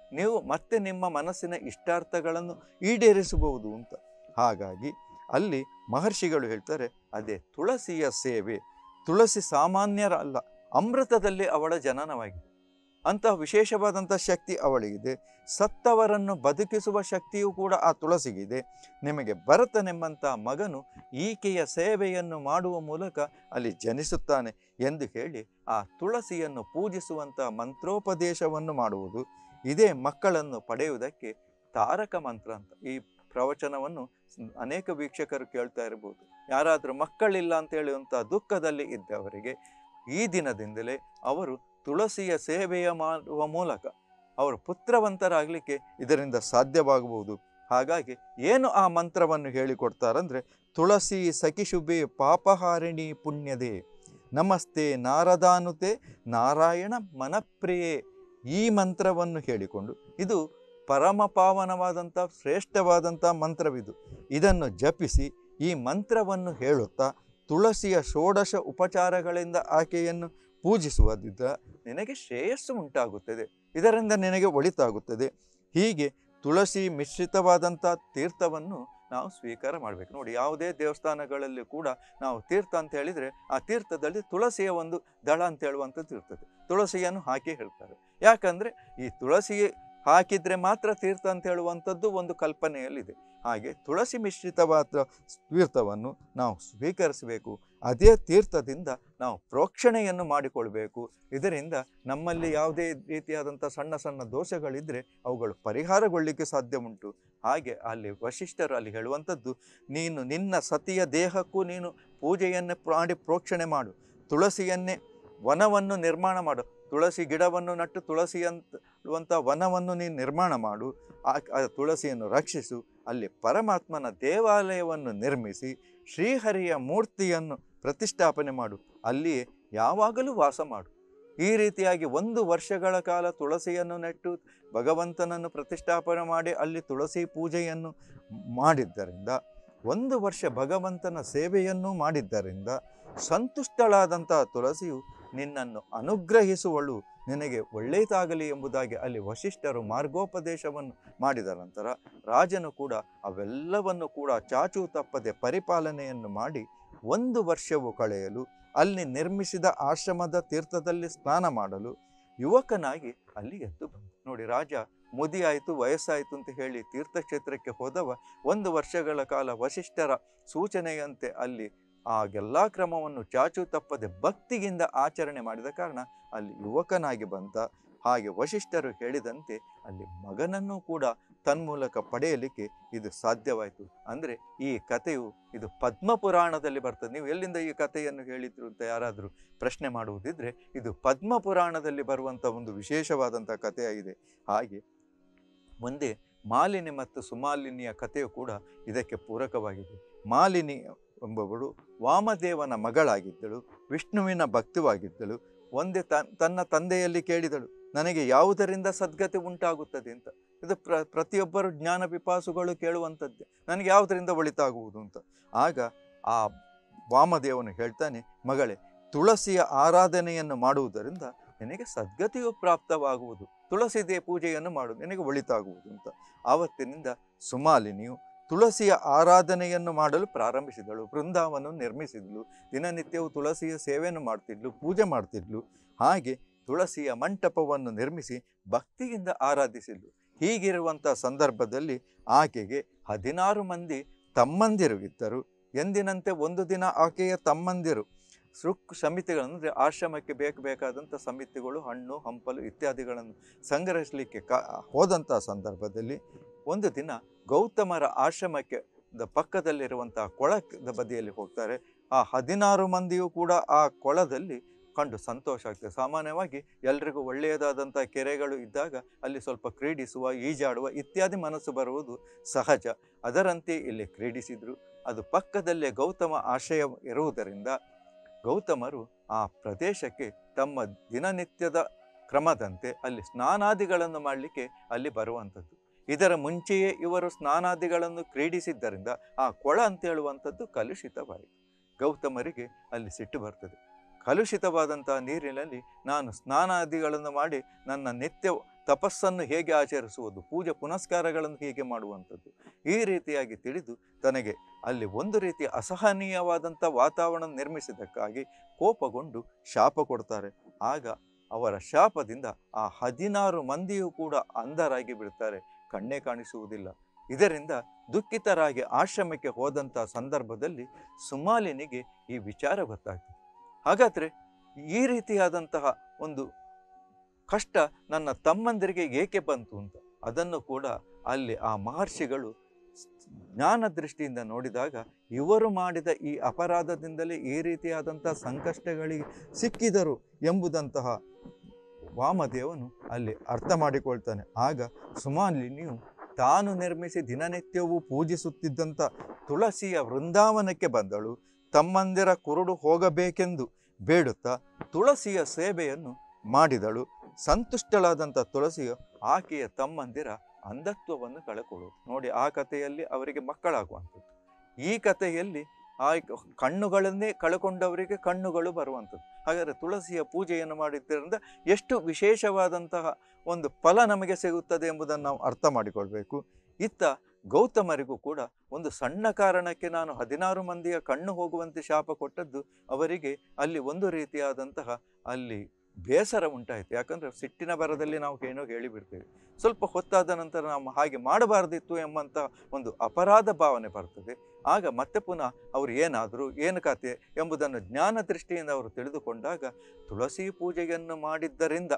ನೀವು ಮತ್ತೆ ನಿಮ್ಮ ಮನಸ್ಸಿನ ಇಷ್ಟಾರ್ಥಗಳನ್ನು ಈಡೇರಿಸಬಹುದು ಅಂತ ಹಾಗಾಗಿ ಅಲ್ಲಿ ಮಹರ್ಷಿಗಳು ಹೇಳ್ತಾರೆ ಅದೇ ತುಳಸಿಯ ಸೇವೆ ತುಳಸಿ ಸಾಮಾನ್ಯರ ಅಲ್ಲ ಅಮೃತದಲ್ಲಿ ಅವಳ ಜನನವಾಗಿದೆ ಅಂತಹ ವಿಶೇಷವಾದಂಥ ಶಕ್ತಿ ಅವಳಿಗಿದೆ ಸತ್ತವರನ್ನು ಬದುಕಿಸುವ ಶಕ್ತಿಯೂ ಕೂಡ ಆ ತುಳಸಿಗಿದೆ ನಿಮಗೆ ಭರತನೆಂಬಂಥ ಮಗನು ಈಕೆಯ ಸೇವೆಯನ್ನು ಮಾಡುವ ಮೂಲಕ ಅಲ್ಲಿ ಜನಿಸುತ್ತಾನೆ ಎಂದು ಹೇಳಿ ಆ ತುಳಸಿಯನ್ನು ಪೂಜಿಸುವಂಥ ಮಂತ್ರೋಪದೇಶವನ್ನು ಮಾಡುವುದು ಇದೇ ಮಕ್ಕಳನ್ನು ಪಡೆಯುವುದಕ್ಕೆ ತಾರಕ ಮಂತ್ರ ಅಂತ ಈ ಪ್ರವಚನವನ್ನು ಸ್- ಅನೇಕ ವೀಕ್ಷಕರು ಕೇಳ್ತಾ ಇರ್ಬೋದು ಯಾರಾದರೂ ಮಕ್ಕಳಿಲ್ಲ ಅಂತ ಹೇಳುವಂಥ ದುಃಖದಲ್ಲಿ ಇದ್ದವರಿಗೆ ಈ ದಿನದಿಂದಲೇ ಅವರು ತುಳಸಿಯ ಸೇವೆಯ ಮಾಡುವ ಮೂಲಕ ಅವರು ಪುತ್ರವಂತರಾಗಲಿಕ್ಕೆ ಇದರಿಂದ ಸಾಧ್ಯವಾಗಬಹುದು ಹಾಗಾಗಿ ಏನು ಆ ಮಂತ್ರವನ್ನು ಹೇಳಿಕೊಡ್ತಾರಂದ್ರೆ ತುಳಸಿ ಸಖಿಶುಭೆ ಪಾಪಹಾರಿಣಿ ಪುಣ್ಯದೇ ನಮಸ್ತೆ ನಾರದಾನುತೆ ನಾರಾಯಣ ಮನಪ್ರಿಯೆ ಈ ಮಂತ್ರವನ್ನು ಹೇಳಿಕೊಂಡು ಇದು ಪರಮ ಪಾವನವಾದಂಥ ಶ್ರೇಷ್ಠವಾದಂಥ ಮಂತ್ರವಿದು ಇದನ್ನು ಜಪಿಸಿ ಈ ಮಂತ್ರವನ್ನು ಹೇಳುತ್ತಾ ತುಳಸಿಯ ಷೋಡಶ ಉಪಚಾರಗಳಿಂದ ಆಕೆಯನ್ನು ಪೂಜಿಸುವುದಿದ್ದ ನಿನಗೆ ಶ್ರೇಯಸ್ಸು ಉಂಟಾಗುತ್ತದೆ ಇದರಿಂದ ನಿನಗೆ ಒಳಿತಾಗುತ್ತದೆ ಹೀಗೆ ತುಳಸಿ ಮಿಶ್ರಿತವಾದಂಥ ತೀರ್ಥವನ್ನು ನಾವು ಸ್ವೀಕಾರ ಮಾಡಬೇಕು ನೋಡಿ ಯಾವುದೇ ದೇವಸ್ಥಾನಗಳಲ್ಲಿ ಕೂಡ ನಾವು ತೀರ್ಥ ಅಂತ ಹೇಳಿದರೆ ಆ ತೀರ್ಥದಲ್ಲಿ ತುಳಸಿಯ ಒಂದು ದಳ ಅಂತ ಹೇಳುವಂಥದ್ದು ಇರ್ತದೆ ತುಳಸಿಯನ್ನು ಹಾಕಿ ಹೇಳ್ತಾರೆ ಯಾಕಂದರೆ ಈ ತುಳಸಿ ಹಾಕಿದರೆ ಮಾತ್ರ ತೀರ್ಥ ಅಂತ ಹೇಳುವಂಥದ್ದು ಒಂದು ಕಲ್ಪನೆಯಲ್ಲಿದೆ ಹಾಗೆ ತುಳಸಿ ಮಿಶ್ರಿತವಾದ ತೀರ್ಥವನ್ನು ನಾವು ಸ್ವೀಕರಿಸಬೇಕು ಅದೇ ತೀರ್ಥದಿಂದ ನಾವು ಪ್ರೋಕ್ಷಣೆಯನ್ನು ಮಾಡಿಕೊಳ್ಬೇಕು ಇದರಿಂದ ನಮ್ಮಲ್ಲಿ ಯಾವುದೇ ರೀತಿಯಾದಂಥ ಸಣ್ಣ ಸಣ್ಣ ದೋಷಗಳಿದ್ದರೆ ಅವುಗಳು ಪರಿಹಾರಗೊಳ್ಳಲಿಕ್ಕೆ ಸಾಧ್ಯ ಉಂಟು ಹಾಗೆ ಅಲ್ಲಿ ವಶಿಷ್ಠರು ಅಲ್ಲಿ ಹೇಳುವಂಥದ್ದು ನೀನು ನಿನ್ನ ಸತಿಯ ದೇಹಕ್ಕೂ ನೀನು ಪೂಜೆಯನ್ನು ಮಾಡಿ ಪ್ರೋಕ್ಷಣೆ ಮಾಡು ತುಳಸಿಯನ್ನೇ ವನವನ್ನು ನಿರ್ಮಾಣ ಮಾಡು ತುಳಸಿ ಗಿಡವನ್ನು ನಟ್ಟು ತುಳಸಿಯಂತ ವನವನ್ನು ನೀನು ನಿರ್ಮಾಣ ಮಾಡು ಆ ಆ ತುಳಸಿಯನ್ನು ರಕ್ಷಿಸು ಅಲ್ಲಿ ಪರಮಾತ್ಮನ ದೇವಾಲಯವನ್ನು ನಿರ್ಮಿಸಿ ಶ್ರೀಹರಿಯ ಮೂರ್ತಿಯನ್ನು ಪ್ರತಿಷ್ಠಾಪನೆ ಮಾಡು ಅಲ್ಲಿಯೇ ಯಾವಾಗಲೂ ವಾಸ ಮಾಡು ಈ ರೀತಿಯಾಗಿ ಒಂದು ವರ್ಷಗಳ ಕಾಲ ತುಳಸಿಯನ್ನು ನೆಟ್ಟು ಭಗವಂತನನ್ನು ಪ್ರತಿಷ್ಠಾಪನೆ ಮಾಡಿ ಅಲ್ಲಿ ತುಳಸಿ ಪೂಜೆಯನ್ನು ಮಾಡಿದ್ದರಿಂದ ಒಂದು ವರ್ಷ ಭಗವಂತನ ಸೇವೆಯನ್ನು ಮಾಡಿದ್ದರಿಂದ ಸಂತುಷ್ಟಳಾದಂಥ ತುಳಸಿಯು ನಿನ್ನನ್ನು ಅನುಗ್ರಹಿಸುವಳು ನಿನಗೆ ಒಳ್ಳೆಯದಾಗಲಿ ಎಂಬುದಾಗಿ ಅಲ್ಲಿ ವಶಿಷ್ಠರು ಮಾರ್ಗೋಪದೇಶವನ್ನು ಮಾಡಿದ ನಂತರ ರಾಜನು ಕೂಡ ಅವೆಲ್ಲವನ್ನು ಕೂಡ ಚಾಚೂ ತಪ್ಪದೆ ಪರಿಪಾಲನೆಯನ್ನು ಮಾಡಿ ಒಂದು ವರ್ಷವು ಕಳೆಯಲು ಅಲ್ಲಿ ನಿರ್ಮಿಸಿದ ಆಶ್ರಮದ ತೀರ್ಥದಲ್ಲಿ ಸ್ನಾನ ಮಾಡಲು ಯುವಕನಾಗಿ ಅಲ್ಲಿ ಎದ್ದು ಬಂದ ನೋಡಿ ರಾಜ ಮುದಿಯಾಯಿತು ವಯಸ್ಸಾಯಿತು ಅಂತ ಹೇಳಿ ತೀರ್ಥಕ್ಷೇತ್ರಕ್ಕೆ ಹೋದವ ಒಂದು ವರ್ಷಗಳ ಕಾಲ ವಶಿಷ್ಠರ ಸೂಚನೆಯಂತೆ ಅಲ್ಲಿ ಆ ಎಲ್ಲ ಕ್ರಮವನ್ನು ಚಾಚು ತಪ್ಪದೆ ಭಕ್ತಿಯಿಂದ ಆಚರಣೆ ಮಾಡಿದ ಕಾರಣ ಅಲ್ಲಿ ಯುವಕನಾಗಿ ಬಂದ ಹಾಗೆ ವಶಿಷ್ಠರು ಹೇಳಿದಂತೆ ಅಲ್ಲಿ ಮಗನನ್ನು ಕೂಡ ತನ್ಮೂಲಕ ಪಡೆಯಲಿಕ್ಕೆ ಇದು ಸಾಧ್ಯವಾಯಿತು ಅಂದರೆ ಈ ಕಥೆಯು ಇದು ಪದ್ಮ ಪುರಾಣದಲ್ಲಿ ಬರ್ತದೆ ನೀವು ಎಲ್ಲಿಂದ ಈ ಕಥೆಯನ್ನು ಹೇಳಿದ್ರು ಅಂತ ಯಾರಾದರೂ ಪ್ರಶ್ನೆ ಮಾಡುವುದಿದ್ರೆ ಇದು ಪದ್ಮ ಪುರಾಣದಲ್ಲಿ ಬರುವಂಥ ಒಂದು ವಿಶೇಷವಾದಂಥ ಕಥೆಯಾಗಿದೆ ಹಾಗೆ ಮುಂದೆ ಮಾಲಿನಿ ಮತ್ತು ಸುಮಾಲಿನಿಯ ಕಥೆಯು ಕೂಡ ಇದಕ್ಕೆ ಪೂರಕವಾಗಿದೆ ಮಾಲಿನಿ ಎಂಬವಳು ವಾಮದೇವನ ಮಗಳಾಗಿದ್ದಳು ವಿಷ್ಣುವಿನ ಭಕ್ತವಾಗಿದ್ದಳು ಒಂದೇ ತನ್ ತನ್ನ ತಂದೆಯಲ್ಲಿ ಕೇಳಿದಳು ನನಗೆ ಯಾವುದರಿಂದ ಸದ್ಗತಿ ಉಂಟಾಗುತ್ತದೆ ಅಂತ ಇದು ಪ್ರ ಪ್ರತಿಯೊಬ್ಬರು ಜ್ಞಾನ ಪಿಪಾಸುಗಳು ಕೇಳುವಂಥದ್ದೇ ನನಗೆ ಯಾವುದರಿಂದ ಒಳಿತಾಗುವುದು ಅಂತ ಆಗ ಆ ವಾಮದೇವನು ಹೇಳ್ತಾನೆ ಮಗಳೇ ತುಳಸಿಯ ಆರಾಧನೆಯನ್ನು ಮಾಡುವುದರಿಂದ ನಿನಗೆ ಸದ್ಗತಿಯು ಪ್ರಾಪ್ತವಾಗುವುದು ತುಳಸಿ ದೇ ಪೂಜೆಯನ್ನು ಮಾಡು ನಿನಗೆ ಒಳಿತಾಗುವುದು ಅಂತ ಆವತ್ತಿನಿಂದ ಸುಮಾಲಿನಿಯು ತುಳಸಿಯ ಆರಾಧನೆಯನ್ನು ಮಾಡಲು ಪ್ರಾರಂಭಿಸಿದಳು ಬೃಂದಾವನ್ನು ನಿರ್ಮಿಸಿದಳು ದಿನನಿತ್ಯವೂ ತುಳಸಿಯ ಸೇವೆಯನ್ನು ಮಾಡ್ತಿದ್ಲು ಪೂಜೆ ಮಾಡ್ತಿದ್ಲು ಹಾಗೆ ತುಳಸಿಯ ಮಂಟಪವನ್ನು ನಿರ್ಮಿಸಿ ಭಕ್ತಿಯಿಂದ ಆರಾಧಿಸಿದ್ಲು ಹೀಗಿರುವಂಥ ಸಂದರ್ಭದಲ್ಲಿ ಆಕೆಗೆ ಹದಿನಾರು ಮಂದಿ ತಮ್ಮಂದಿರು ಇದ್ದರು ಎಂದಿನಂತೆ ಒಂದು ದಿನ ಆಕೆಯ ತಮ್ಮಂದಿರು ಸೃಕ್ ಸಮಿತಿಗಳನ್ನು ಅಂದರೆ ಆಶ್ರಮಕ್ಕೆ ಬೇಕು ಬೇಕಾದಂಥ ಸಮಿತಿಗಳು ಹಣ್ಣು ಹಂಪಲು ಇತ್ಯಾದಿಗಳನ್ನು ಸಂಗ್ರಹಿಸಲಿಕ್ಕೆ ಕಾ ಹೋದಂಥ ಸಂದರ್ಭದಲ್ಲಿ ಒಂದು ದಿನ ಗೌತಮರ ಆಶ್ರಮಕ್ಕೆ ದ ಪಕ್ಕದಲ್ಲಿರುವಂಥ ಕೊಳದ ಬದಿಯಲ್ಲಿ ಹೋಗ್ತಾರೆ ಆ ಹದಿನಾರು ಮಂದಿಯೂ ಕೂಡ ಆ ಕೊಳದಲ್ಲಿ ಕಂಡು ಸಂತೋಷ ಆಗ್ತದೆ ಸಾಮಾನ್ಯವಾಗಿ ಎಲ್ರಿಗೂ ಒಳ್ಳೆಯದಾದಂಥ ಕೆರೆಗಳು ಇದ್ದಾಗ ಅಲ್ಲಿ ಸ್ವಲ್ಪ ಕ್ರೀಡಿಸುವ ಈಜಾಡುವ ಇತ್ಯಾದಿ ಮನಸ್ಸು ಬರುವುದು ಸಹಜ ಅದರಂತೆ ಇಲ್ಲಿ ಕ್ರೀಡಿಸಿದರು ಅದು ಪಕ್ಕದಲ್ಲೇ ಗೌತಮ ಆಶ್ರಯ ಇರುವುದರಿಂದ ಗೌತಮರು ಆ ಪ್ರದೇಶಕ್ಕೆ ತಮ್ಮ ದಿನನಿತ್ಯದ ಕ್ರಮದಂತೆ ಅಲ್ಲಿ ಸ್ನಾನಾದಿಗಳನ್ನು ಮಾಡಲಿಕ್ಕೆ ಅಲ್ಲಿ ಬರುವಂಥದ್ದು ಇದರ ಮುಂಚೆಯೇ ಇವರು ಸ್ನಾನಾದಿಗಳನ್ನು ಕ್ರೀಡಿಸಿದ್ದರಿಂದ ಆ ಕೊಳ ಅಂತ ಹೇಳುವಂಥದ್ದು ಕಲುಷಿತವಾಯಿತು ಗೌತಮರಿಗೆ ಅಲ್ಲಿ ಸಿಟ್ಟು ಬರ್ತದೆ ಕಲುಷಿತವಾದಂತಹ ನೀರಿನಲ್ಲಿ ನಾನು ಸ್ನಾನಾದಿಗಳನ್ನು ಮಾಡಿ ನನ್ನ ನಿತ್ಯ ತಪಸ್ಸನ್ನು ಹೇಗೆ ಆಚರಿಸುವುದು ಪೂಜೆ ಪುನಸ್ಕಾರಗಳನ್ನು ಹೇಗೆ ಮಾಡುವಂಥದ್ದು ಈ ರೀತಿಯಾಗಿ ತಿಳಿದು ತನಗೆ ಅಲ್ಲಿ ಒಂದು ರೀತಿಯ ಅಸಹನೀಯವಾದಂಥ ವಾತಾವರಣ ನಿರ್ಮಿಸಿದ್ದಕ್ಕಾಗಿ ಕೋಪಗೊಂಡು ಶಾಪ ಕೊಡ್ತಾರೆ ಆಗ ಅವರ ಶಾಪದಿಂದ ಆ ಹದಿನಾರು ಮಂದಿಯೂ ಕೂಡ ಅಂಧರಾಗಿ ಬಿಡ್ತಾರೆ ಕಣ್ಣೇ ಕಾಣಿಸುವುದಿಲ್ಲ ಇದರಿಂದ ದುಃಖಿತರಾಗಿ ಆಶ್ರಮಕ್ಕೆ ಹೋದಂಥ ಸಂದರ್ಭದಲ್ಲಿ ಸುಮಾಲಿನಿಗೆ ಈ ವಿಚಾರ ಗೊತ್ತಾಗ್ತದೆ ಹಾಗಾದರೆ ಈ ರೀತಿಯಾದಂತಹ ಒಂದು ಕಷ್ಟ ನನ್ನ ತಮ್ಮಂದಿರಿಗೆ ಏಕೆ ಬಂತು ಅಂತ ಅದನ್ನು ಕೂಡ ಅಲ್ಲಿ ಆ ಮಹರ್ಷಿಗಳು ಜ್ಞಾನ ದೃಷ್ಟಿಯಿಂದ ನೋಡಿದಾಗ ಇವರು ಮಾಡಿದ ಈ ಅಪರಾಧದಿಂದಲೇ ಈ ರೀತಿಯಾದಂಥ ಸಂಕಷ್ಟಗಳಿಗೆ ಸಿಕ್ಕಿದರು ಎಂಬುದಂತಹ ವಾಮದೇವನು ಅಲ್ಲಿ ಅರ್ಥ ಮಾಡಿಕೊಳ್ತಾನೆ ಆಗ ಸುಮಾಲಿನಿಯು ತಾನು ನಿರ್ಮಿಸಿ ದಿನನಿತ್ಯವೂ ಪೂಜಿಸುತ್ತಿದ್ದಂಥ ತುಳಸಿಯ ವೃಂದಾವನಕ್ಕೆ ಬಂದಳು ತಮ್ಮಂದಿರ ಕುರುಡು ಹೋಗಬೇಕೆಂದು ಬೇಡುತ್ತಾ ತುಳಸಿಯ ಸೇವೆಯನ್ನು ಮಾಡಿದಳು ಸಂತುಷ್ಟಳಾದಂಥ ತುಳಸಿಯು ಆಕೆಯ ತಮ್ಮಂದಿರ ಅಂಧತ್ವವನ್ನು ಕಳಕೊಳ್ಳುವುದು ನೋಡಿ ಆ ಕಥೆಯಲ್ಲಿ ಅವರಿಗೆ ಮಕ್ಕಳಾಗುವಂಥದ್ದು ಈ ಕಥೆಯಲ್ಲಿ ಆ ಕಣ್ಣುಗಳನ್ನೇ ಕಳ್ಕೊಂಡವರಿಗೆ ಕಣ್ಣುಗಳು ಬರುವಂಥದ್ದು ಹಾಗಾದರೆ ತುಳಸಿಯ ಪೂಜೆಯನ್ನು ಮಾಡಿದ್ದರಿಂದ ಎಷ್ಟು ವಿಶೇಷವಾದಂತಹ ಒಂದು ಫಲ ನಮಗೆ ಸಿಗುತ್ತದೆ ಎಂಬುದನ್ನು ನಾವು ಅರ್ಥ ಮಾಡಿಕೊಳ್ಬೇಕು ಇತ್ತ ಗೌತಮರಿಗೂ ಕೂಡ ಒಂದು ಸಣ್ಣ ಕಾರಣಕ್ಕೆ ನಾನು ಹದಿನಾರು ಮಂದಿಯ ಕಣ್ಣು ಹೋಗುವಂತೆ ಶಾಪ ಕೊಟ್ಟದ್ದು ಅವರಿಗೆ ಅಲ್ಲಿ ಒಂದು ರೀತಿಯಾದಂತಹ ಅಲ್ಲಿ ಬೇಸರ ಉಂಟಾಯಿತು ಯಾಕಂದರೆ ಸಿಟ್ಟಿನ ಬರದಲ್ಲಿ ನಾವು ಏನೋ ಹೇಳಿಬಿಡ್ತೇವೆ ಸ್ವಲ್ಪ ಹೊತ್ತಾದ ನಂತರ ನಾವು ಹಾಗೆ ಮಾಡಬಾರ್ದಿತ್ತು ಎಂಬಂಥ ಒಂದು ಅಪರಾಧ ಭಾವನೆ ಬರ್ತದೆ ಆಗ ಮತ್ತೆ ಪುನಃ ಅವರು ಏನಾದರೂ ಏನು ಕತೆ ಎಂಬುದನ್ನು ಜ್ಞಾನ ದೃಷ್ಟಿಯಿಂದ ಅವರು ತಿಳಿದುಕೊಂಡಾಗ ತುಳಸಿ ಪೂಜೆಯನ್ನು ಮಾಡಿದ್ದರಿಂದ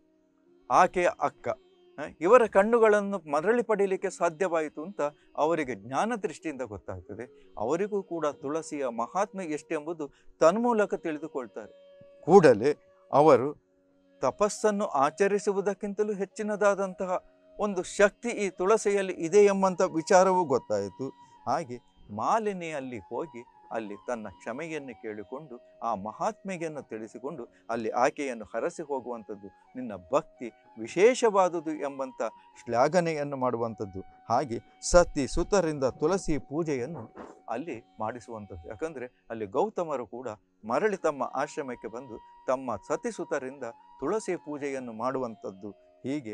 ಆಕೆಯ ಅಕ್ಕ ಆ, ಇವರ ಕಣ್ಣುಗಳನ್ನು ಮರಳಿ ಪಡೀಲಿಕ್ಕೆ ಸಾಧ್ಯವಾಯಿತು ಅಂತ ಅವರಿಗೆ ಜ್ಞಾನ ದೃಷ್ಟಿಯಿಂದ ಗೊತ್ತಾಗ್ತದೆ ಅವರಿಗೂ ಕೂಡ ತುಳಸಿಯ ಮಹಾತ್ಮೆ ಎಷ್ಟೆಂಬುದು ತನ್ಮೂಲಕ ತಿಳಿದುಕೊಳ್ತಾರೆ ಕೂಡಲೇ ಅವರು ತಪಸ್ಸನ್ನು ಆಚರಿಸುವುದಕ್ಕಿಂತಲೂ ಹೆಚ್ಚಿನದಾದಂತಹ ಒಂದು ಶಕ್ತಿ ಈ ತುಳಸಿಯಲ್ಲಿ ಇದೆ ಎಂಬಂಥ ವಿಚಾರವೂ ಗೊತ್ತಾಯಿತು ಹಾಗೆ ಮಾಲಿನಿಯಲ್ಲಿ ಹೋಗಿ ಅಲ್ಲಿ ತನ್ನ ಕ್ಷಮೆಯನ್ನು ಕೇಳಿಕೊಂಡು ಆ ಮಹಾತ್ಮೆಯನ್ನು ತಿಳಿಸಿಕೊಂಡು ಅಲ್ಲಿ ಆಕೆಯನ್ನು ಹರಸಿ ಹೋಗುವಂಥದ್ದು ನಿನ್ನ ಭಕ್ತಿ ವಿಶೇಷವಾದುದು ಎಂಬಂಥ ಶ್ಲಾಘನೆಯನ್ನು ಮಾಡುವಂಥದ್ದು ಹಾಗೆ ಸತಿ ಸುತರಿಂದ ತುಳಸಿ ಪೂಜೆಯನ್ನು ಅಲ್ಲಿ ಮಾಡಿಸುವಂಥದ್ದು ಯಾಕಂದರೆ ಅಲ್ಲಿ ಗೌತಮರು ಕೂಡ ಮರಳಿ ತಮ್ಮ ಆಶ್ರಮಕ್ಕೆ ಬಂದು ತಮ್ಮ ಸತಿಸುತರಿಂದ ತುಳಸಿ ಪೂಜೆಯನ್ನು ಮಾಡುವಂಥದ್ದು ಹೀಗೆ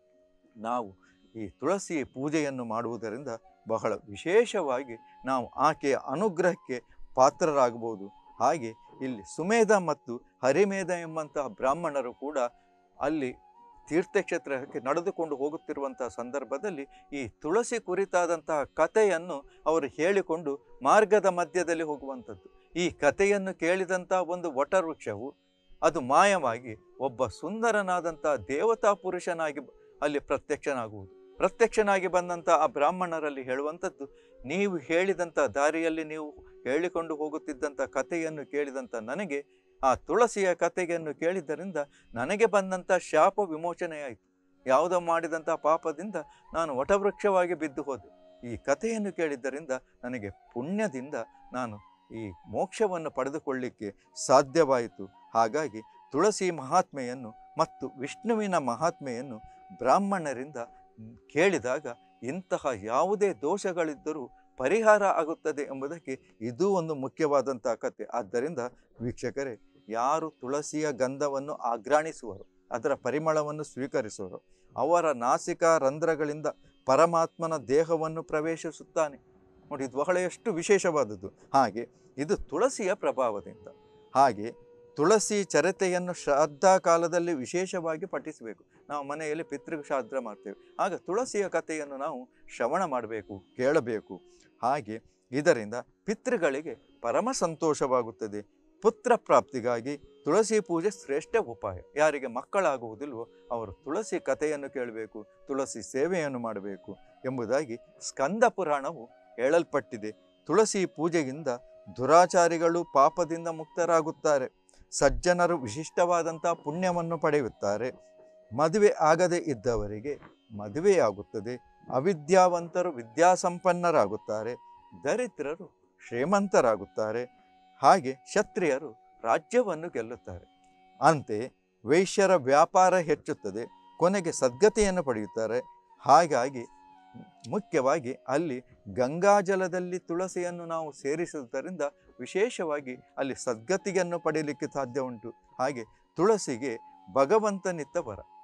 ನಾವು ಈ ತುಳಸಿ ಪೂಜೆಯನ್ನು ಮಾಡುವುದರಿಂದ ಬಹಳ ವಿಶೇಷವಾಗಿ ನಾವು ಆಕೆಯ ಅನುಗ್ರಹಕ್ಕೆ ಪಾತ್ರರಾಗಬಹುದು ಹಾಗೆ ಇಲ್ಲಿ ಸುಮೇಧ ಮತ್ತು ಹರಿಮೇಧ ಎಂಬಂತಹ ಬ್ರಾಹ್ಮಣರು ಕೂಡ ಅಲ್ಲಿ ತೀರ್ಥಕ್ಷೇತ್ರಕ್ಕೆ ನಡೆದುಕೊಂಡು ಹೋಗುತ್ತಿರುವಂತಹ ಸಂದರ್ಭದಲ್ಲಿ ಈ ತುಳಸಿ ಕುರಿತಾದಂತಹ ಕಥೆಯನ್ನು ಅವರು ಹೇಳಿಕೊಂಡು ಮಾರ್ಗದ ಮಧ್ಯದಲ್ಲಿ ಹೋಗುವಂಥದ್ದು ಈ ಕಥೆಯನ್ನು ಕೇಳಿದಂತಹ ಒಂದು ವಟವೃಕ್ಷವು ಅದು ಮಾಯವಾಗಿ ಒಬ್ಬ ಸುಂದರನಾದಂಥ ದೇವತಾ ಪುರುಷನಾಗಿ ಅಲ್ಲಿ ಪ್ರತ್ಯಕ್ಷನಾಗುವುದು ಪ್ರತ್ಯಕ್ಷನಾಗಿ ಬಂದಂಥ ಆ ಬ್ರಾಹ್ಮಣರಲ್ಲಿ ಹೇಳುವಂಥದ್ದು ನೀವು ಹೇಳಿದಂಥ ದಾರಿಯಲ್ಲಿ ನೀವು ಹೇಳಿಕೊಂಡು ಹೋಗುತ್ತಿದ್ದಂಥ ಕಥೆಯನ್ನು ಕೇಳಿದಂಥ ನನಗೆ ಆ ತುಳಸಿಯ ಕಥೆಯನ್ನು ಕೇಳಿದ್ದರಿಂದ ನನಗೆ ಬಂದಂಥ ಶಾಪ ವಿಮೋಚನೆಯಾಯಿತು ಯಾವುದೋ ಮಾಡಿದಂಥ ಪಾಪದಿಂದ ನಾನು ವಟವೃಕ್ಷವಾಗಿ ಬಿದ್ದು ಹೋದೆ ಈ ಕಥೆಯನ್ನು ಕೇಳಿದ್ದರಿಂದ ನನಗೆ ಪುಣ್ಯದಿಂದ ನಾನು ಈ ಮೋಕ್ಷವನ್ನು ಪಡೆದುಕೊಳ್ಳಿಕ್ಕೆ ಸಾಧ್ಯವಾಯಿತು ಹಾಗಾಗಿ ತುಳಸಿ ಮಹಾತ್ಮೆಯನ್ನು ಮತ್ತು ವಿಷ್ಣುವಿನ ಮಹಾತ್ಮೆಯನ್ನು ಬ್ರಾಹ್ಮಣರಿಂದ ಕೇಳಿದಾಗ ಇಂತಹ ಯಾವುದೇ ದೋಷಗಳಿದ್ದರೂ ಪರಿಹಾರ ಆಗುತ್ತದೆ ಎಂಬುದಕ್ಕೆ ಇದೂ ಒಂದು ಮುಖ್ಯವಾದಂಥ ಕಥೆ ಆದ್ದರಿಂದ ವೀಕ್ಷಕರೇ ಯಾರು ತುಳಸಿಯ ಗಂಧವನ್ನು ಆಘ್ರಾಣಿಸುವರು ಅದರ ಪರಿಮಳವನ್ನು ಸ್ವೀಕರಿಸುವರು ಅವರ ನಾಸಿಕ ರಂಧ್ರಗಳಿಂದ ಪರಮಾತ್ಮನ ದೇಹವನ್ನು ಪ್ರವೇಶಿಸುತ್ತಾನೆ ನೋಡಿ ಇದು ಬಹಳ ಎಷ್ಟು ವಿಶೇಷವಾದದ್ದು ಹಾಗೆ ಇದು ತುಳಸಿಯ ಪ್ರಭಾವದಿಂದ ಹಾಗೆ ತುಳಸಿ ಚರಿತೆಯನ್ನು ಶ್ರಾದ್ದ ಕಾಲದಲ್ಲಿ ವಿಶೇಷವಾಗಿ ಪಠಿಸಬೇಕು ನಾವು ಮನೆಯಲ್ಲಿ ಪಿತೃ ಶ್ರಾದ್ದ ಮಾಡ್ತೇವೆ ಆಗ ತುಳಸಿಯ ಕಥೆಯನ್ನು ನಾವು ಶ್ರವಣ ಮಾಡಬೇಕು ಕೇಳಬೇಕು ಹಾಗೆ ಇದರಿಂದ ಪಿತೃಗಳಿಗೆ ಪರಮ ಸಂತೋಷವಾಗುತ್ತದೆ ಪುತ್ರ ಪ್ರಾಪ್ತಿಗಾಗಿ ತುಳಸಿ ಪೂಜೆ ಶ್ರೇಷ್ಠ ಉಪಾಯ ಯಾರಿಗೆ ಮಕ್ಕಳಾಗುವುದಿಲ್ವೋ ಅವರು ತುಳಸಿ ಕಥೆಯನ್ನು ಕೇಳಬೇಕು ತುಳಸಿ ಸೇವೆಯನ್ನು ಮಾಡಬೇಕು ಎಂಬುದಾಗಿ ಸ್ಕಂದ ಪುರಾಣವು ಹೇಳಲ್ಪಟ್ಟಿದೆ ತುಳಸಿ ಪೂಜೆಯಿಂದ ದುರಾಚಾರಿಗಳು ಪಾಪದಿಂದ ಮುಕ್ತರಾಗುತ್ತಾರೆ ಸಜ್ಜನರು ವಿಶಿಷ್ಟವಾದಂಥ ಪುಣ್ಯವನ್ನು ಪಡೆಯುತ್ತಾರೆ ಮದುವೆ ಆಗದೇ ಇದ್ದವರಿಗೆ ಮದುವೆಯಾಗುತ್ತದೆ ಅವಿದ್ಯಾವಂತರು ವಿದ್ಯಾಸಂಪನ್ನರಾಗುತ್ತಾರೆ ದರಿದ್ರರು ಶ್ರೀಮಂತರಾಗುತ್ತಾರೆ ಹಾಗೆ ಕ್ಷತ್ರಿಯರು ರಾಜ್ಯವನ್ನು ಗೆಲ್ಲುತ್ತಾರೆ ಅಂತೆಯೇ ವೈಶ್ಯರ ವ್ಯಾಪಾರ ಹೆಚ್ಚುತ್ತದೆ ಕೊನೆಗೆ ಸದ್ಗತಿಯನ್ನು ಪಡೆಯುತ್ತಾರೆ ಹಾಗಾಗಿ ಮುಖ್ಯವಾಗಿ ಅಲ್ಲಿ ಗಂಗಾಜಲದಲ್ಲಿ ತುಳಸಿಯನ್ನು ನಾವು ಸೇರಿಸುವುದರಿಂದ ವಿಶೇಷವಾಗಿ ಅಲ್ಲಿ ಸದ್ಗತಿಯನ್ನು ಪಡೆಯಲಿಕ್ಕೆ ಸಾಧ್ಯ ಉಂಟು ಹಾಗೆ ತುಳಸಿಗೆ ಭಗವಂತನಿತ್ತ ವರ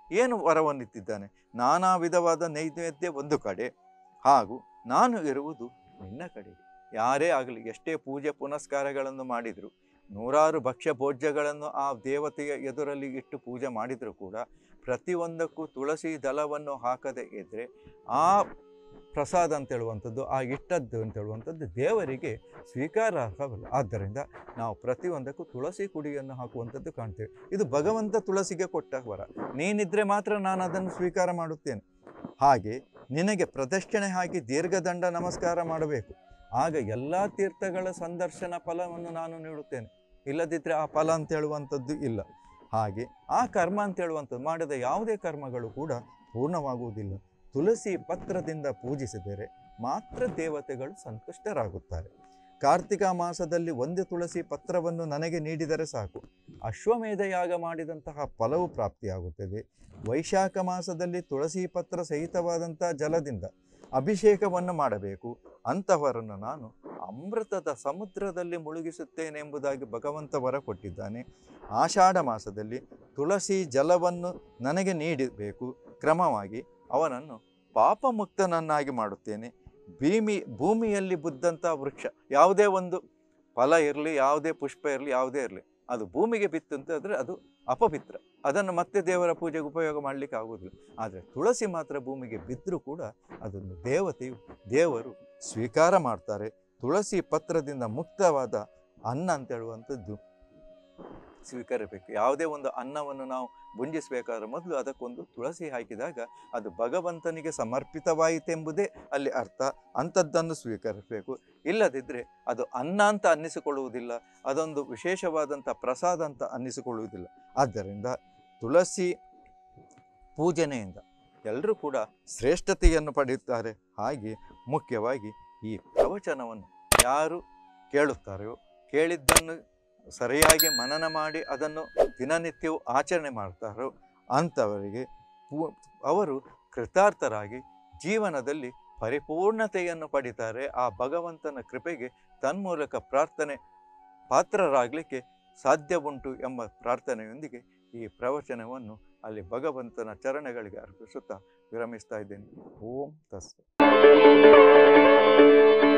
ಏನು ವರವನ್ನಿತ್ತಿದ್ದಾನೆ ನಾನಾ ವಿಧವಾದ ನೈವೇದ್ಯ ಒಂದು ಕಡೆ ಹಾಗೂ ನಾನು ಇರುವುದು ನಿನ್ನ ಕಡೆಗೆ ಯಾರೇ ಆಗಲಿ ಎಷ್ಟೇ ಪೂಜೆ ಪುನಸ್ಕಾರಗಳನ್ನು ಮಾಡಿದರು ನೂರಾರು ಭಕ್ಷ್ಯ ಭೋಜ್ಯಗಳನ್ನು ಆ ದೇವತೆಯ ಎದುರಲ್ಲಿ ಇಟ್ಟು ಪೂಜೆ ಮಾಡಿದರೂ ಕೂಡ ಪ್ರತಿಯೊಂದಕ್ಕೂ ತುಳಸಿ ದಳವನ್ನು ಹಾಕದೆ ಇದ್ದರೆ ಆ ಪ್ರಸಾದ ಅಂತ ಹೇಳುವಂಥದ್ದು ಆ ಇಟ್ಟದ್ದು ಅಂತ ಹೇಳುವಂಥದ್ದು ದೇವರಿಗೆ ಸ್ವೀಕಾರಾರ್ಹವಲ್ಲ ಆದ್ದರಿಂದ ನಾವು ಪ್ರತಿಯೊಂದಕ್ಕೂ ತುಳಸಿ ಕುಡಿಯನ್ನು ಹಾಕುವಂಥದ್ದು ಕಾಣ್ತೇವೆ ಇದು ಭಗವಂತ ತುಳಸಿಗೆ ಕೊಟ್ಟ ವರ ನೀನಿದ್ರೆ ಮಾತ್ರ ನಾನು ಅದನ್ನು ಸ್ವೀಕಾರ ಮಾಡುತ್ತೇನೆ ಹಾಗೆ ನಿನಗೆ ಪ್ರದಕ್ಷಿಣೆ ಹಾಕಿ ದೀರ್ಘದಂಡ ನಮಸ್ಕಾರ ಮಾಡಬೇಕು ಆಗ ಎಲ್ಲ ತೀರ್ಥಗಳ ಸಂದರ್ಶನ ಫಲವನ್ನು ನಾನು ನೀಡುತ್ತೇನೆ ಇಲ್ಲದಿದ್ದರೆ ಆ ಫಲ ಅಂತ ಹೇಳುವಂಥದ್ದು ಇಲ್ಲ ಹಾಗೆ ಆ ಕರ್ಮ ಅಂತ ಹೇಳುವಂಥದ್ದು ಮಾಡಿದ ಯಾವುದೇ ಕರ್ಮಗಳು ಕೂಡ ಪೂರ್ಣವಾಗುವುದಿಲ್ಲ ತುಳಸಿ ಪತ್ರದಿಂದ ಪೂಜಿಸಿದರೆ ಮಾತ್ರ ದೇವತೆಗಳು ಸಂತುಷ್ಟರಾಗುತ್ತಾರೆ ಕಾರ್ತಿಕ ಮಾಸದಲ್ಲಿ ಒಂದು ತುಳಸಿ ಪತ್ರವನ್ನು ನನಗೆ ನೀಡಿದರೆ ಸಾಕು ಅಶ್ವಮೇಧ ಯಾಗ ಮಾಡಿದಂತಹ ಫಲವು ಪ್ರಾಪ್ತಿಯಾಗುತ್ತದೆ ವೈಶಾಖ ಮಾಸದಲ್ಲಿ ತುಳಸಿ ಪತ್ರ ಸಹಿತವಾದಂಥ ಜಲದಿಂದ ಅಭಿಷೇಕವನ್ನು ಮಾಡಬೇಕು ಅಂತಹವರನ್ನು ನಾನು ಅಮೃತದ ಸಮುದ್ರದಲ್ಲಿ ಮುಳುಗಿಸುತ್ತೇನೆ ಎಂಬುದಾಗಿ ಭಗವಂತ ವರ ಕೊಟ್ಟಿದ್ದಾನೆ ಆಷಾಢ ಮಾಸದಲ್ಲಿ ತುಳಸಿ ಜಲವನ್ನು ನನಗೆ ನೀಡಬೇಕು ಕ್ರಮವಾಗಿ ಅವನನ್ನು ಪಾಪಮುಕ್ತನನ್ನಾಗಿ ಮಾಡುತ್ತೇನೆ ಭೂಮಿ ಭೂಮಿಯಲ್ಲಿ ಬುದ್ದಂಥ ವೃಕ್ಷ ಯಾವುದೇ ಒಂದು ಫಲ ಇರಲಿ ಯಾವುದೇ ಪುಷ್ಪ ಇರಲಿ ಯಾವುದೇ ಇರಲಿ ಅದು ಭೂಮಿಗೆ ಬಿತ್ತು ಅಂತಂದರೆ ಅದು ಅಪವಿತ್ರ ಅದನ್ನು ಮತ್ತೆ ದೇವರ ಪೂಜೆಗೆ ಉಪಯೋಗ ಮಾಡಲಿಕ್ಕೆ ಆಗುವುದಿಲ್ಲ ಆದರೆ ತುಳಸಿ ಮಾತ್ರ ಭೂಮಿಗೆ ಬಿದ್ದರೂ ಕೂಡ ಅದನ್ನು ದೇವತೆಯು ದೇವರು ಸ್ವೀಕಾರ ಮಾಡ್ತಾರೆ ತುಳಸಿ ಪತ್ರದಿಂದ ಮುಕ್ತವಾದ ಅನ್ನ ಅಂತ ಹೇಳುವಂಥದ್ದು ಸ್ವೀಕರಿಸಬೇಕು ಯಾವುದೇ ಒಂದು ಅನ್ನವನ್ನು ನಾವು ಭುಂಜಿಸಬೇಕಾದ್ರೆ ಮೊದಲು ಅದಕ್ಕೊಂದು ತುಳಸಿ ಹಾಕಿದಾಗ ಅದು ಭಗವಂತನಿಗೆ ಸಮರ್ಪಿತವಾಯಿತೆಂಬುದೇ ಅಲ್ಲಿ ಅರ್ಥ ಅಂಥದ್ದನ್ನು ಸ್ವೀಕರಿಸಬೇಕು ಇಲ್ಲದಿದ್ದರೆ ಅದು ಅನ್ನ ಅಂತ ಅನ್ನಿಸಿಕೊಳ್ಳುವುದಿಲ್ಲ ಅದೊಂದು ವಿಶೇಷವಾದಂಥ ಪ್ರಸಾದ ಅಂತ ಅನ್ನಿಸಿಕೊಳ್ಳುವುದಿಲ್ಲ ಆದ್ದರಿಂದ ತುಳಸಿ ಪೂಜನೆಯಿಂದ ಎಲ್ಲರೂ ಕೂಡ ಶ್ರೇಷ್ಠತೆಯನ್ನು ಪಡೆಯುತ್ತಾರೆ ಹಾಗೆ ಮುಖ್ಯವಾಗಿ ಈ ಪ್ರವಚನವನ್ನು ಯಾರು ಕೇಳುತ್ತಾರೆಯೋ ಕೇಳಿದ್ದನ್ನು ಸರಿಯಾಗಿ ಮನನ ಮಾಡಿ ಅದನ್ನು ದಿನನಿತ್ಯವೂ ಆಚರಣೆ ಮಾಡ್ತಾರೋ ಅಂಥವರಿಗೆ ಪೂ- ಅವರು ಕೃತಾರ್ಥರಾಗಿ ಜೀವನದಲ್ಲಿ ಪರಿಪೂರ್ಣತೆಯನ್ನು ಪಡಿತಾರೆ ಆ ಭಗವಂತನ ಕೃಪೆಗೆ ತನ್ಮೂಲಕ ಪ್ರಾರ್ಥನೆ ಪಾತ್ರರಾಗಲಿಕ್ಕೆ ಸಾಧ್ಯ ಉಂಟು ಎಂಬ ಪ್ರಾರ್ಥನೆಯೊಂದಿಗೆ ಈ ಪ್ರವಚನವನ್ನು ಅಲ್ಲಿ ಭಗವಂತನ ಚರಣಗಳಿಗೆ ಅರ್ಪಿಸುತ್ತಾ ವಿರಮಿಸ್ತಾ ಇದ್ದೇನೆ ಓಂ ತಸ್